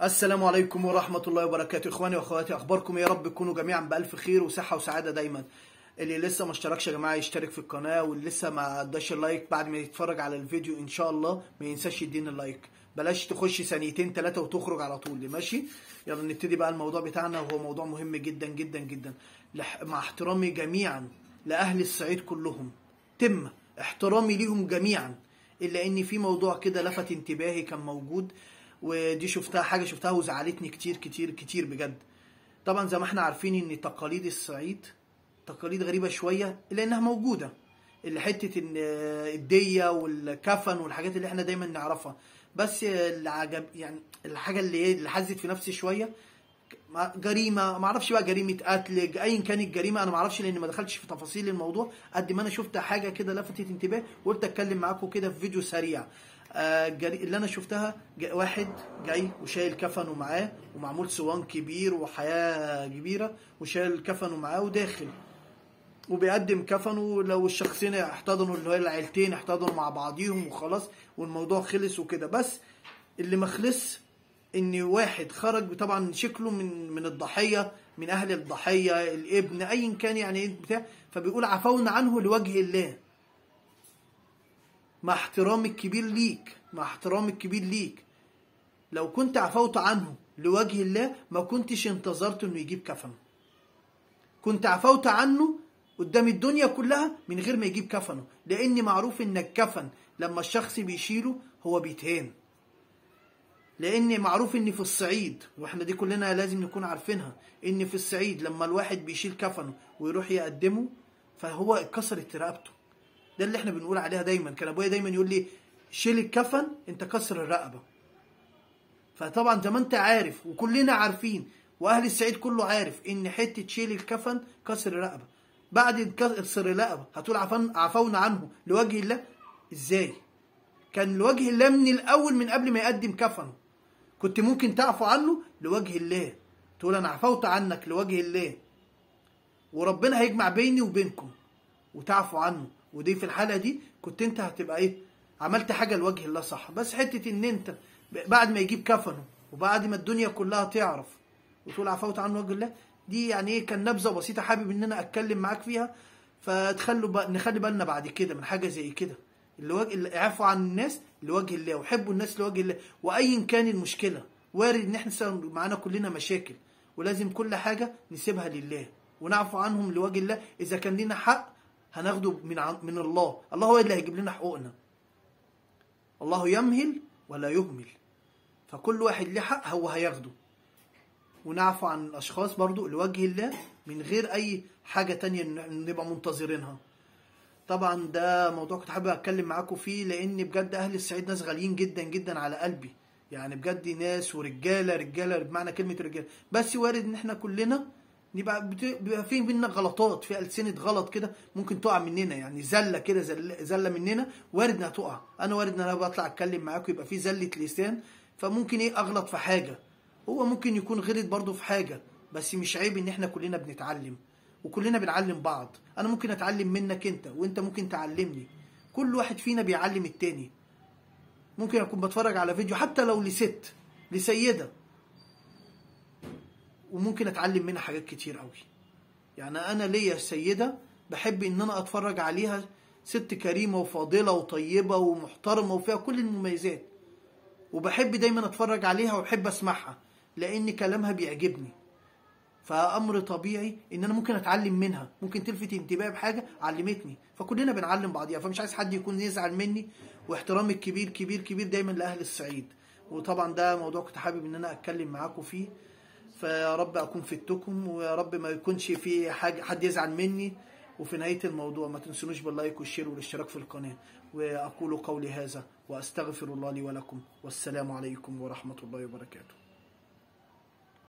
السلام عليكم ورحمة الله وبركاته إخواني وأخواتي أخباركم يا رب تكونوا جميعا بألف خير وصحة وسعادة دايما اللي لسه ما اشتركش يا جماعة يشترك في القناة واللي لسه ما اداش اللايك بعد ما يتفرج على الفيديو إن شاء الله ما ينساش يدينا اللايك بلاش تخش ثانيتين ثلاثة وتخرج على طول ماشي يلا نبتدي بقى الموضوع بتاعنا وهو موضوع مهم جدا جدا جدا لح- مع احترامي جميعا لأهل الصعيد كلهم تم احترامي ليهم جميعا الا ان في موضوع كده لفت انتباهي كان موجود ودي شفتها حاجه شفتها وزعلتني كتير كتير كتير بجد طبعا زي ما احنا عارفين ان تقاليد الصعيد تقاليد غريبه شويه الا انها موجوده اللي حته ان الديه والكفن والحاجات اللي احنا دايما نعرفها بس اللي عجب يعني الحاجه اللي ايه اللي حزت في نفسي شويه ما- جريمه ما اعرفش بقى جريمه قتل ايا كانت الجريمه انا ما اعرفش لان ما دخلتش في تفاصيل الموضوع قد ما انا شفت حاجه كده لفتت انتباه وقلت اتكلم معاكم كده في فيديو سريع آه، الجري- اللي انا شفتها جا- واحد جاي وشايل كفنه معاه ومعمول صوان كبير وحياه كبيره وشايل كفنه معاه وداخل وبيقدم كفنه لو الشخصين احتضنوا اللي هو العيلتين احتضنوا مع بعضيهم وخلاص والموضوع خلص وكده بس اللي ما خلص ان واحد خرج طبعا شكله من من الضحيه من اهل الضحيه الابن ايا كان يعني ايه بتاع فبيقول عفونا عنه لوجه الله مع احترامي الكبير ليك مع احترامي الكبير ليك لو كنت عفوت عنه لوجه الله ما كنتش انتظرت انه يجيب كفنه كنت عفوت عنه قدام الدنيا كلها من غير ما يجيب كفنه لان معروف ان الكفن لما الشخص بيشيله هو بيتهان لان معروف ان في الصعيد واحنا دي كلنا لازم نكون عارفينها ان في الصعيد لما الواحد بيشيل كفنه ويروح يقدمه فهو اتكسرت رقبته ده اللي احنا بنقول عليها دايما كان ابويا دايما يقول لي شيل الكفن انت كسر الرقبه فطبعا زي ما انت عارف وكلنا عارفين واهل الصعيد كله عارف ان حته شيل الكفن كسر الرقبه بعد كسر الرقبه هتقول عفن عفونا عنه لوجه الله ازاي كان لوجه الله من الاول من قبل ما يقدم كفنه كنت ممكن تعفو عنه لوجه الله تقول انا عفوت عنك لوجه الله وربنا هيجمع بيني وبينكم وتعفو عنه ودي في الحاله دي كنت انت هتبقى ايه عملت حاجه لوجه الله صح بس حته ان انت بعد ما يجيب كفنه وبعد ما الدنيا كلها تعرف وتقول عفوت عنه وجه الله دي يعني ايه كان نبذه بسيطه حابب ان انا اتكلم معاك فيها فتخلوا بقى نخلي بالنا بعد كده من حاجه زي كده اللي وجه اللي اعفوا عن الناس لوجه الله وحبوا الناس لوجه الله وايا كان المشكله وارد ان احنا سوا- معانا كلنا مشاكل ولازم كل حاجه نسيبها لله ونعفو عنهم لوجه الله اذا كان لنا حق هناخده من عن من الله الله هو اللي هيجيب لنا حقوقنا الله يمهل ولا يهمل فكل واحد ليه حق هو هياخده ونعفو عن الاشخاص برضو لوجه الله من غير اي حاجه تانية ن- نبقى منتظرينها طبعا ده موضوع كنت حابب اتكلم معاكم فيه لان بجد اهل الصعيد ناس غاليين جدا جدا على قلبي يعني بجد ناس ورجاله رجاله بمعنى كلمه رجاله بس وارد ان احنا كلنا نبقى بت- بيبقى في بينا غلطات في السنه غلط كده ممكن تقع مننا يعني زله كده زل- زله مننا وارد انها تقع انا وارد ان انا بطلع اتكلم معاكم يبقى في زله لسان فممكن ايه اغلط في حاجه هو ممكن يكون غلط برضه في حاجه بس مش عيب ان احنا كلنا بنتعلم وكلنا بنعلم بعض انا ممكن اتعلم منك انت وانت ممكن تعلمني كل واحد فينا بيعلم التاني ممكن اكون بتفرج على فيديو حتى لو لست لسيده وممكن اتعلم منها حاجات كتير قوي يعني انا ليا سيده بحب ان انا اتفرج عليها ست كريمه وفاضله وطيبه ومحترمه وفيها كل المميزات وبحب دايما اتفرج عليها وبحب اسمعها لان كلامها بيعجبني فامر طبيعي ان انا ممكن اتعلم منها ممكن تلفت انتباهي بحاجه علمتني فكلنا بنعلم بعضيها فمش عايز حد يكون يزعل مني واحترامي الكبير كبير كبير دايما لاهل الصعيد وطبعا ده موضوع كنت حابب ان انا اتكلم معاكم فيه فيا رب اكون فدتكم ويا رب ما يكونش في حاجه حد يزعل مني وفي نهايه الموضوع ما تنسونوش باللايك والشير والاشتراك في القناه واقول قولي هذا واستغفر الله لي ولكم والسلام عليكم ورحمه الله وبركاته